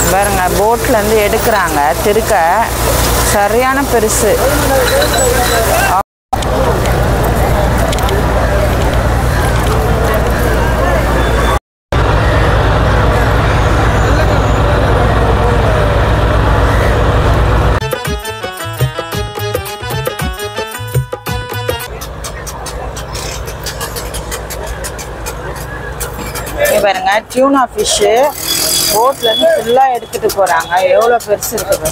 பாருங்க போட்லேருந்து எடுக்கிறாங்க திருக்க சரியான பெருசு இங்க பாருங்க டியூனா ஃபிஷ்ஷு போட்லேருந்து ஃபுல்லாக எடுத்துகிட்டு போகிறாங்க எவ்வளோ பெருசு இருக்குது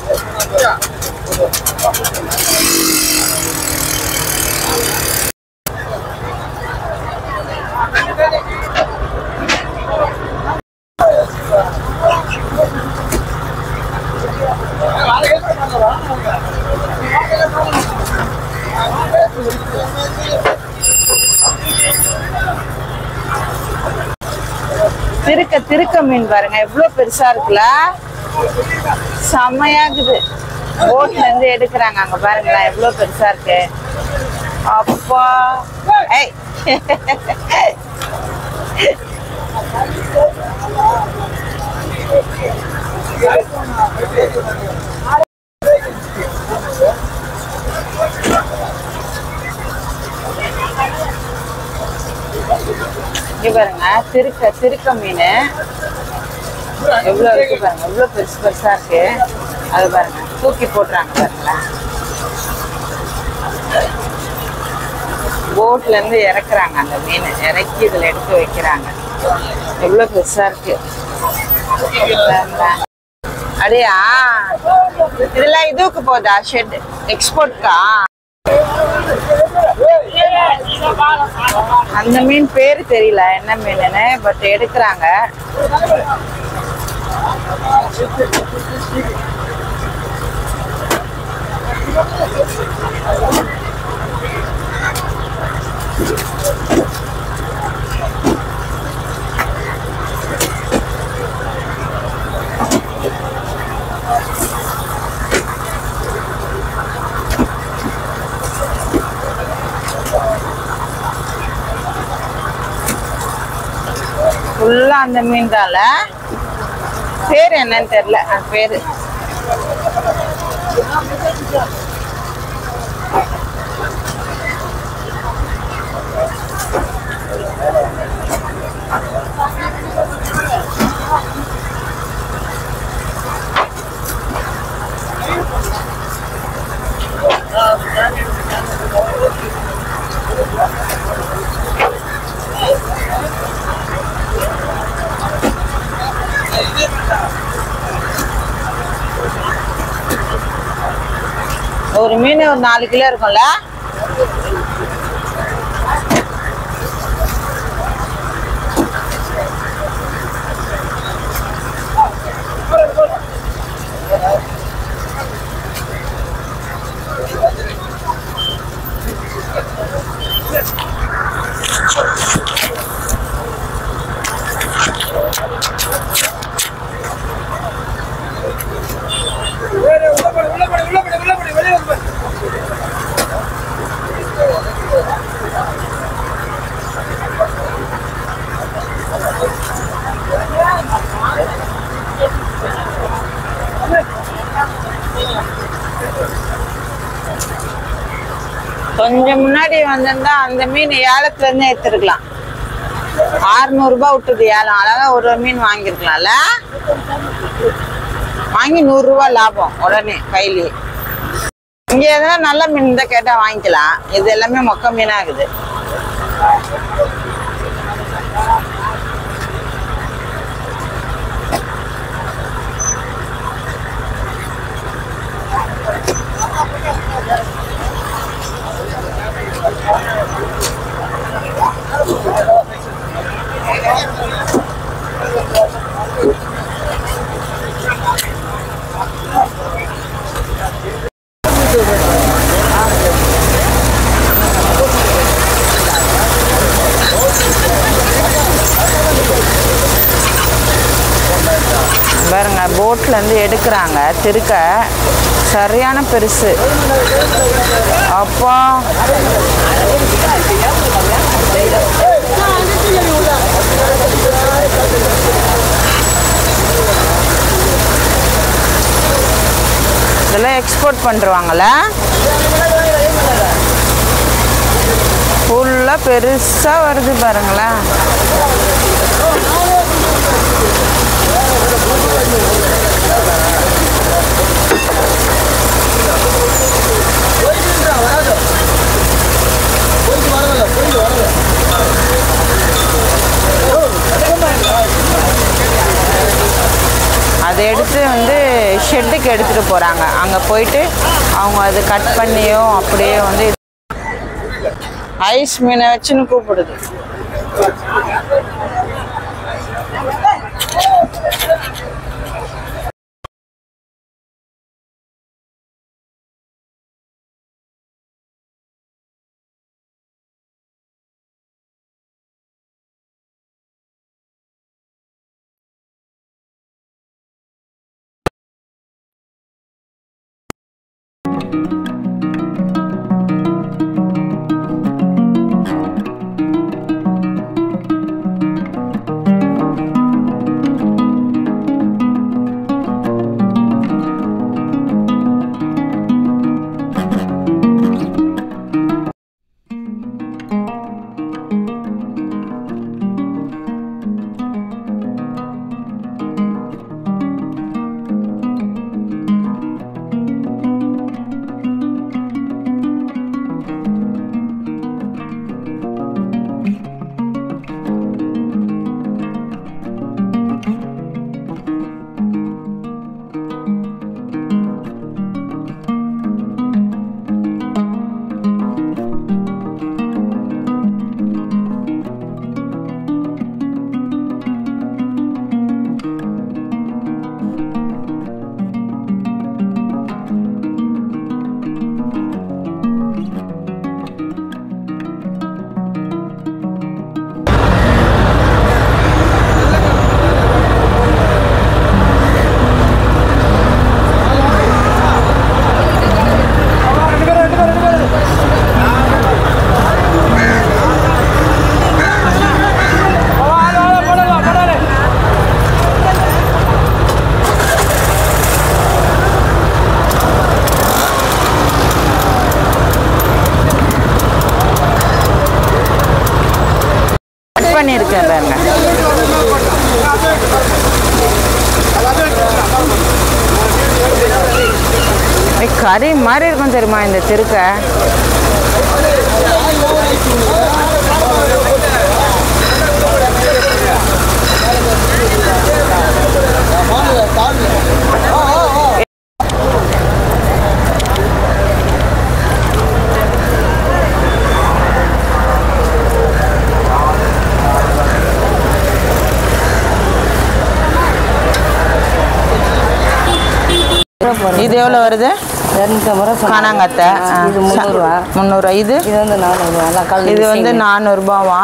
திருக்க திருக்க மீன் பாருங்க எவ்வளோ பெருசா இருக்குல்ல செம்மையாகுது போட்ல இருந்து எடுக்கிறாங்க அங்க பாருங்களேன் எவ்வளோ பெருசா இருக்கு அப்பா ஏய் இங்க பாருங்க திருக்க திருக்க மீன் எவ்வளோ இருக்கு பாருங்க எவ்வளோ பெருசு பெருசா இருக்கு அது பாருங்க தூக்கி போட்டுறாங்க பாருங்களேன் போட்ல இருந்து இறக்குறாங்க அந்த மீன் இறக்கி இதுல எடுத்து வைக்கிறாங்க எவ்வளோ பெருசா இருக்கு பாருங்களேன். அடியா இதெல்லாம் இதுக்கு போதா ஷெட் எக்ஸ்போர்ட்கா அந்த மீன் பேரு தெரியல என்ன மீனுன்னு பட் எடுக்கிறாங்க ஃபுல்லா அந்த மீன் தான்ல பேர் என்னன்னு தெரியல அது பேரு ஒரு மீன் ஒரு நாலு கிலோ இருக்கும்ல கொஞ்சம் முன்னாடி வந்திருந்தா அந்த மீன் ஏலத்துல இருந்து எடுத்துருக்கலாம் ஆறுநூறு ரூபாய் விட்டுது ஏலம் அழகா ஒரு மீன் வாங்கியிருக்கலாம்ல வாங்கி நூறு ரூபாய் லாபம் உடனே கையிலேயே இங்க எதனா நல்ல மீன் இருந்தா கேட்டா வாங்கிக்கலாம் இது எல்லாமே மொக்க மீனா இருக்குது பாருங்க போட்ல இருந்து எடுக்கிறாங்க திருக்க சரியான பெருசு அப்பா இதெல்லாம் எக்ஸ்போர்ட் பண்ணுருவாங்கல்ல ஃபுல்லாக பெருசாக வருது பாருங்களேன் அதை எடுத்து வந்து ஷெட்டுக்கு எடுத்துகிட்டு போகிறாங்க அங்கே போயிட்டு அவங்க அது கட் பண்ணியோ அப்படியே வந்து ஐஸ் மீனை வச்சுன்னு கூப்பிடுது கட் பண்ணியிருக்கேன் பாருங்க ஏய், கறி மாதிரி இருக்கும் தெரியுமா இந்த திருக்க இது எவ்வளோ வருது இரநூத்தம்பது ரூபா சொன்னாங்க. காணாங்கத்தை ஆ, இது முந்நூறுரூவா முந்நூறுவா இது இது வந்து நானூறுரூவா எல்லாம் கல் இது வந்து நானூறுபாவா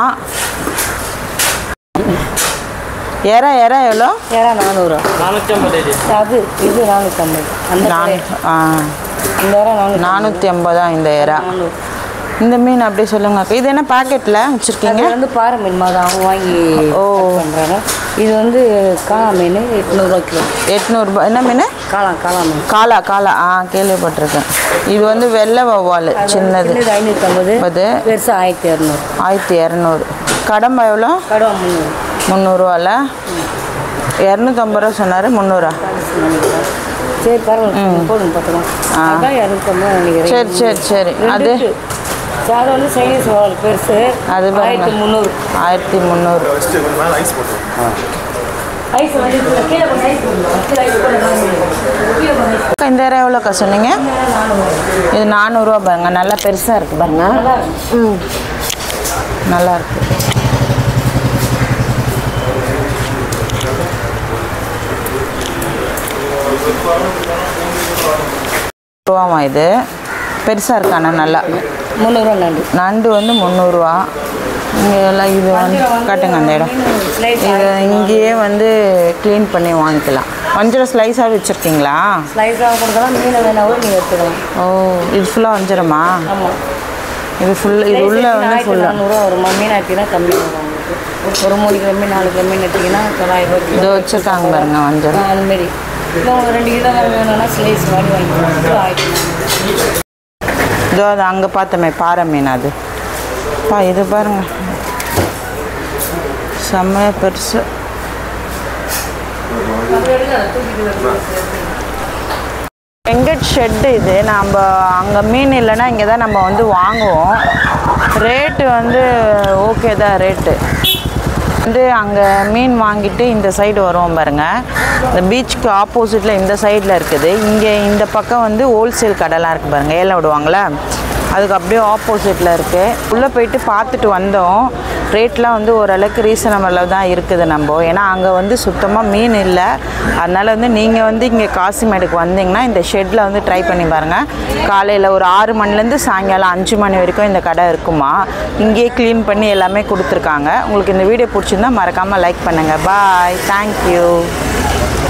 எறா எறா எவ்வளோ ஏறா நானூறுரூவா அது இது நானூற்றம்பது அந்த நானூ ஆ இந்த ஏறா நானூற்றி நானூற்றி ஐம்பதா இந்த எறா நானூறு இந்த மீன் அப்படியே சொல்லுங்க அக்கா. இது என்ன பாக்கெட்டில் வச்சுருக்கீங்க அது வந்து பாறை மீன் மாதிரி அவங்க வாங்கி ஓ. பண்ணுறாங்க இது வந்து காளா மீன் எட்நூறுரூவா கிலோ எட்நூறுபா என்ன மீன் காளா காளா மீன் காலா காலா ஆ கேள்விப்பட்டிருக்கேன் இது வந்து வெள்ளை வவ்வால் சின்னது சின்னது ஐநூற்றம்பது அது பெருசு ஆயிரத்தி இரநூறு ஆயிரத்தி இரநூறு கடம்பா எவ்வளோ கடுவா முந்நூறு முந்நூறுவால இரநூத்தம்பது ரூபா சொன்னார் முந்நூறா சரி பரவாயில்ல போடுங்க பார்த்துக்கலாம் ஆ. அதான் இரநூத்தம்பது நினைக்கிறேன் சரி சரி சரி ரெண்டு அது இருக்கு. அது வந்து சைனீஸ் வால் பெருசு அது பாருங்க. ஆயிரத்தி முந்நூறு ஆயிரத்தி முந்நூறு ஐஸ் வந்து இதுல கீழே கொஞ்சம் ஐஸ் போடணும் கீழே ஐஸ் போடணும் கீழே கொஞ்சம் ஐஸ் அக்கா, இந்த இடம் எவ்வளோக்கா சொன்னீங்க இது நானூறுரூவா பாருங்க நல்லா பெருசாக இருக்குது பாருங்க நல்லா இருக்கும். ம் நல்லா இருக்கு ரூபாமா இது பெருசாக இருக்காண்ணா நல்லா முந்நூறுவா நண்டு நண்டு வந்து முந்நூறுரூவா இங்கே எல்லாம் இது வந்து காட்டுங்க அந்த இடம் ஸ்லைஸ் இது இங்கேயே வந்து க்ளீன் பண்ணி வாங்கிக்கலாம் வஞ்சரம் ஸ்லைஸாக வச்சுருக்கீங்களா ஸ்லைஸாக கொடுக்கலாம் மீனை வேணா கூட நீங்கள் எடுத்துக்கலாம் ஓ இது ஃபுல்லாக வஞ்சிரமா ஆமாம் இது ஃபுல் இது உள்ள வந்து ஆயிரத்தி ஃபுல்லாக நானூறுரூவா வருமா மீன் எடுத்தீங்கன்னா கம்மி வரும் உங்களுக்கு ஒரு மூணு கிலோ மீன் நாலு கிலோ மீன் எடுத்தீங்கன்னா தொள்ளாயிரம் ரூபாய் இது வச்சுருக்காங்க பாருங்க வஞ்சரம் அதுமாரி இல்லை உங்களுக்கு ரெண்டு கிலோ தான் வேணும்னா ஸ்லைஸ் மாதிரி வாங்கிக்கலாம் ஆயிரம் இதோ அது அங்கே பார்த்தோமே பாறை மீன் அது பா இது பாருங்க செம்ம பெருசு வெங்கட் ஷெட்டு இது நம்ம அங்கே மீன் இல்லைன்னா இங்கே தான் நம்ம வந்து வாங்குவோம் ரேட்டு வந்து ஓகே தான் ரேட்டு வந்து அங்கே மீன் வாங்கிட்டு இந்த சைடு வருவோம் பாருங்க இந்த பீச்சுக்கு ஆப்போசிட்டில் இந்த சைடில் இருக்குது இங்கே இந்த பக்கம் வந்து ஹோல்சேல் கடைலாம் இருக்குது பாருங்க ஏலம் விடுவாங்களே அதுக்கு அப்படியே ஆப்போசிட்டில் இருக்குது உள்ளே போயிட்டு பார்த்துட்டு வந்தோம் ரேட்லாம் வந்து ஓரளவுக்கு ரீசனபிளாக தான் இருக்குது நம்ம ஏன்னா அங்கே வந்து சுத்தமாக மீன் இல்லை அதனால் வந்து நீங்கள் வந்து இங்கே காசிமேடுக்கு வந்தீங்கன்னா இந்த ஷெட்டில் வந்து ட்ரை பண்ணி பாருங்கள் காலையில் ஒரு ஆறு மணிலேருந்து சாயங்காலம் அஞ்சு மணி வரைக்கும் இந்த கடை இருக்குமா இங்கேயே க்ளீன் பண்ணி எல்லாமே கொடுத்துருக்காங்க உங்களுக்கு இந்த வீடியோ பிடிச்சிருந்தா மறக்காமல் லைக் பண்ணுங்கள் பாய் தேங்க்யூ